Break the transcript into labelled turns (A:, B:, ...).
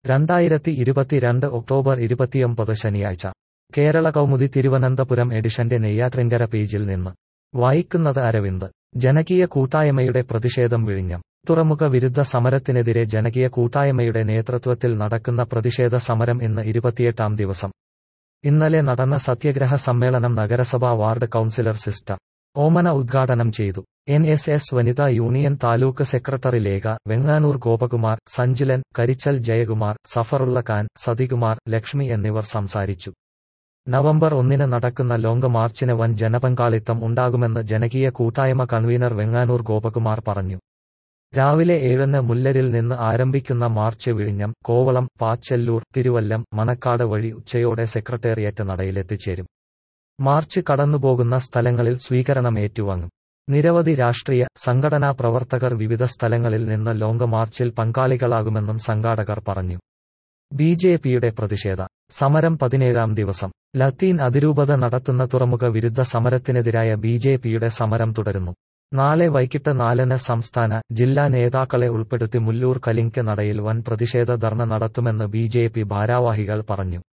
A: രണ്ടായിരത്തി ഇരുപത്തിരണ്ട് ഒക്ടോബർ ഇരുപത്തിയൊമ്പത് ശനിയാഴ്ച കേരള കൗമുദി തിരുവനന്തപുരം എഡിഷന്റെ നെയ്യാറ്റിൻകര പേജിൽ നിന്ന് വായിക്കുന്നത് അരവിന്ദ് ജനകീയ കൂട്ടായ്മയുടെ പ്രതിഷേധം വിഴിഞ്ഞം തുറമുഖ വിരുദ്ധ സമരത്തിനെതിരെ ജനകീയ കൂട്ടായ്മയുടെ നേതൃത്വത്തിൽ നടക്കുന്ന പ്രതിഷേധ സമരം ഇന്ന് ഇരുപത്തിയെട്ടാം ദിവസം ഇന്നലെ നടന്ന സത്യഗ്രഹ സമ്മേളനം നഗരസഭാ വാർഡ് കൌൺസിലർ സിസ്റ്റർ ഓമന ഉദ്ഘാടനം ചെയ്തു എൻ എസ് എസ് വനിതാ യൂണിയൻ താലൂക്ക് സെക്രട്ടറി ലേഖ വെങ്ങാനൂർ ഗോപകുമാർ സഞ്ജിലൻ കരിച്ചൽ ജയകുമാർ സഫറുള്ള ഖാൻ സതികുമാർ ലക്ഷ്മി എന്നിവർ സംസാരിച്ചു നവംബർ ഒന്നിന് നടക്കുന്ന ലോങ് മാർച്ചിന് വൻ ജനപങ്കാളിത്തം ഉണ്ടാകുമെന്ന് ജനകീയ കൂട്ടായ്മ കൺവീനർ വെങ്ങാനൂർ ഗോപകുമാർ പറഞ്ഞു രാവിലെ ഏഴിന് മുല്ലരിൽ നിന്ന് ആരംഭിക്കുന്ന മാർച്ച് വിഴിഞ്ഞം കോവളം പാച്ചല്ലൂർ തിരുവല്ലം മണക്കാട് വഴി ഉച്ചയോടെ സെക്രട്ടേറിയറ്റ് നടയിലെത്തിച്ചേരും മാർച്ച് കടന്നുപോകുന്ന സ്ഥലങ്ങളിൽ സ്വീകരണം ഏറ്റുവാങ്ങും നിരവധി രാഷ്ട്രീയ സംഘടനാ പ്രവർത്തകർ വിവിധ സ്ഥലങ്ങളിൽ നിന്ന് ലോങ് മാർച്ചിൽ പങ്കാളികളാകുമെന്നും സംഘാടകർ പറഞ്ഞു ബി ജെ പിയുടെ പ്രതിഷേധ സമരം പതിനേഴാം ദിവസം ലത്തീൻ അതിരൂപത നടത്തുന്ന തുറമുഖ വിരുദ്ധ സമരത്തിനെതിരായ ബി ജെ പിയുടെ സമരം തുടരുന്നു നാളെ വൈകിട്ട് നാലിന് സംസ്ഥാന ജില്ലാ നേതാക്കളെ ഉൾപ്പെടുത്തി മുല്ലൂർ കലിങ്ക് നടയിൽ വൻ പ്രതിഷേധ ധർണ നടത്തുമെന്ന് ബി ജെ പി ഭാരവാഹികൾ പറഞ്ഞു